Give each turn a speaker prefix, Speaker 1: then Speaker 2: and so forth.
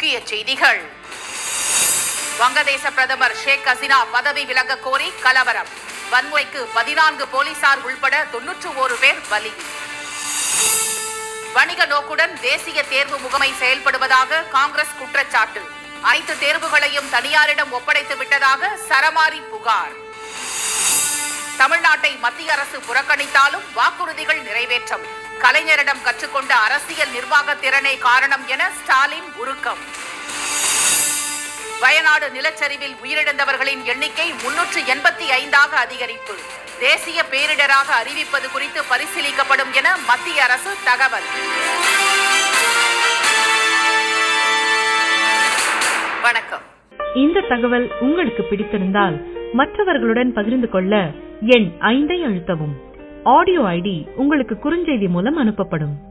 Speaker 1: முக்கிய செய்திகள் வங்கதேச பிரதமர் ஷேக் ஹசீனா பதவி விலக கோரி கலவரம் வன்முறைக்கு பதினான்கு போலீசார் உள்பட தொன்னூற்று ஓரு பேர் பலி வணிக நோக்குடன் தேசிய தேர்வு முகமை செயல்படுவதாக காங்கிரஸ் குற்றச்சாட்டு அனைத்து தேர்வுகளையும் தனியாரிடம் ஒப்படைத்து விட்டதாக சரமாரி புகார் தமிழ்நாட்டை மத்திய அரசு புறக்கணித்தாலும் வாக்குறுதிகள் நிறைவேற்றம் கலைஞரிடம் கற்றுக்கொண்ட அரசியல் நிர்வாக திறனே காரணம் என ஸ்டாலின் உருக்கம் வயநாடு நிலச்சரிவில் உயிரிழந்தவர்களின் எண்ணிக்கை முன்னூற்று எண்பத்தி ஐந்தாக அதிகரிப்பு தேசிய பேரிடராக அறிவிப்பது குறித்து பரிசீலிக்கப்படும் என மத்திய அரசு தகவல் வணக்கம்
Speaker 2: இந்த தகவல் உங்களுக்கு பிடித்திருந்தால் மற்றவர்களுடன் பகிர்ந்து கொள்ள எண் ஐந்தை அழுத்தவும் ஆடியோ ஐடி உங்களுக்கு குறுஞ்செய்தி மூலம் அனுப்பப்படும்